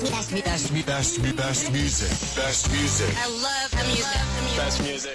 best, me, best, me, best. me best, me best music. Best music. I love the music. Best music.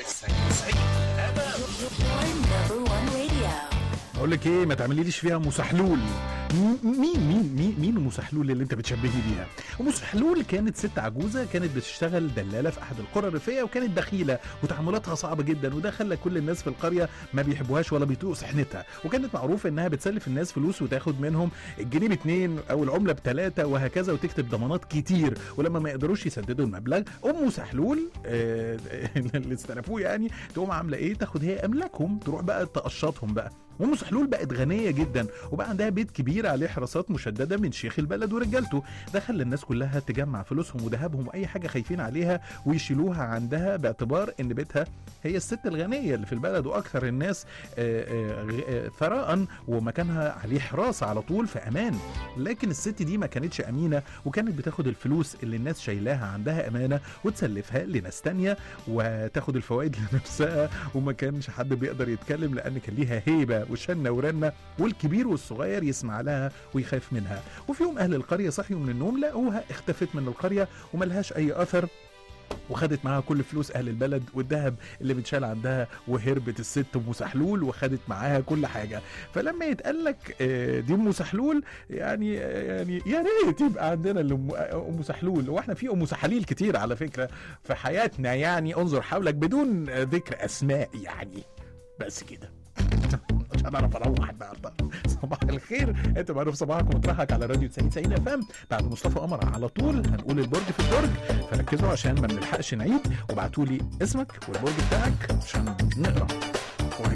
Number one radio. اقول لك ايه ما تعمليليش فيها مسحلول مين مين مين مين مين ام سحلول اللي انت بتشبهي بيها ام سحلول كانت ست عجوزه كانت بتشتغل دلاله في احد القرى الريفيه وكانت بخيله وتعاملاتها صعبه جدا وده خلى كل الناس في القريه ما بيحبوهاش ولا بيطيقوا سحنتها وكانت معروفه انها بتسلف الناس فلوس وتاخد منهم الجنيه باتنين او العمله بتلاته وهكذا وتكتب ضمانات كتير ولما ما يقدروش يسددوا المبلغ ام سحلول آه، اللي استلفوه يعني تقوم عامله ايه تاخد هي املاكهم تروح بقى تقشطهم بقى ام سحلول بقت غنيه جدا وبقى عندها بيت كبير عليه حراسات مشدده من شيخ البلد ورجالته ده خلى الناس كلها تجمع فلوسهم وذهبهم واي حاجه خايفين عليها ويشيلوها عندها باعتبار ان بيتها هي الست الغنيه اللي في البلد واكثر الناس آه، آه، غ- آه، ثراء ومكانها عليه حراسه على طول في امان لكن الست دي ما كانتش امينه وكانت بتاخد الفلوس اللي الناس شايلاها عندها امانه وتسلفها لناس تانية وتاخد الفوائد لنفسها وما كانش حد بيقدر يتكلم لان كان ليها هيبه وشنه ورنه والكبير والصغير يسمع لها ويخاف منها وفي يوم اهل القريه صحيوا من النوم لقوها اختفت من القريه وملهاش اي اثر وخدت معاها كل فلوس اهل البلد والذهب اللي بيتشال عندها وهربت الست ام سحلول وخدت معاها كل حاجه فلما يتقال لك آه، دي ام سحلول يعني آه، يعني يا ريت يبقى عندنا الأم- ام سحلول واحنا في ام سحاليل كتير على فكره في حياتنا يعني انظر حولك بدون آه، ذكر اسماء يعني بس كده عشان اعرف اروح النهارده صباح الخير انت معروف صباحك ومطرحك على راديو 90 90 اف ام بعد مصطفى قمر على طول هنقول البرج في الدرج فركزوا عشان ما نلحقش نعيد وابعتوا لي اسمك والبرج بتاعك عشان نقرا